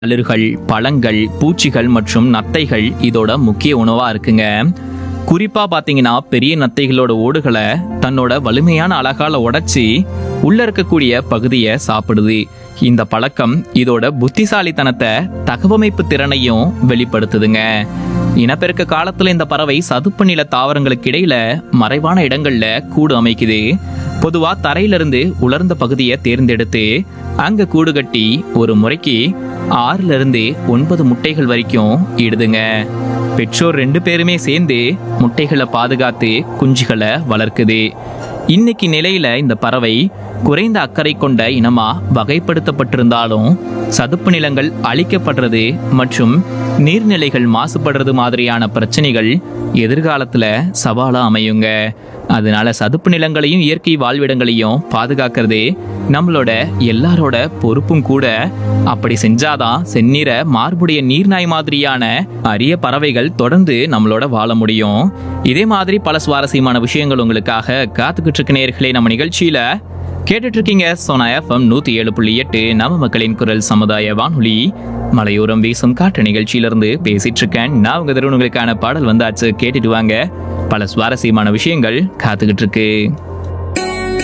தளிர்கள் பழங்கள் பூச்சிகள் மற்றும் நத்தைகள் இதோட முக்கிய உணவா இருக்குங்க குறிப்பா பாத்தீங்கன்னா பெரிய நத்தைகளோட ஓடுகளை தன்னோட வலிமையான அலகால உடைச்சி உள்ள இருக்கக்கூடிய பகுதியை சாப்பிடுது இந்த பழக்கம் இதோட புத்திசாலித்தனத்தை தகவமைப்பு திறனையும் வெளிப்படுத்துதுங்க இனப்பெருக்க காலத்துல இந்த பறவை சதுப்பு நில தாவரங்களுக்கு இடையில மறைவான இடங்கள்ல கூடு அமைக்குது பொதுவா தரையிலிருந்து உலர்ந்த பகுதியை தேர்ந்தெடுத்து அங்க கூடு கட்டி ஒரு முறைக்கு ஆறுல இருந்து ஒன்பது முட்டைகள் வரைக்கும் இடுதுங்க பெற்றோர் ரெண்டு பேருமே சேர்ந்து முட்டைகளை பாதுகாத்து குஞ்சுகளை வளர்க்குது இன்னைக்கு நிலையில இந்த பறவை குறைந்த அக்கறை கொண்ட இனமா வகைப்படுத்தப்பட்டிருந்தாலும் சதுப்பு நிலங்கள் அழிக்கப்படுறது மற்றும் நீர்நிலைகள் மாசுபடுறது மாதிரியான பிரச்சனைகள் எதிர்காலத்துல சவாலா அமையுங்க அதனால சதுப்பு நிலங்களையும் இயற்கை வாழ்விடங்களையும் பாதுகாக்கிறது நம்மளோட எல்லாரோட பொறுப்பும் கூட அப்படி செஞ்சாதான் செந்நிற மார்புடைய நீர்நாய் மாதிரியான அரிய பறவைகள் தொடர்ந்து நம்மளோட வாழ முடியும் இதே மாதிரி பல சுவாரஸ்யமான விஷயங்கள் உங்களுக்காக காத்துக்கிட்டு இருக்க நேயர்களே நம்ம நிகழ்ச்சியில கேட்டுட்டு இருக்கீங்க சோனா எஃப்எம் நூத்தி ஏழு புள்ளி எட்டு நம்ம மக்களின் குரல் சமுதாய வானொலி மலையோரம் வீசும் காற்று நிகழ்ச்சியிலிருந்து பேசிட்டு இருக்கேன் நான் உங்க தருணங்களுக்கான பாடல் வந்தாச்சு கேட்டுட்டு வாங்க பல சுவாரஸ்யமான விஷயங்கள் காத்துக்கிட்டு இருக்கு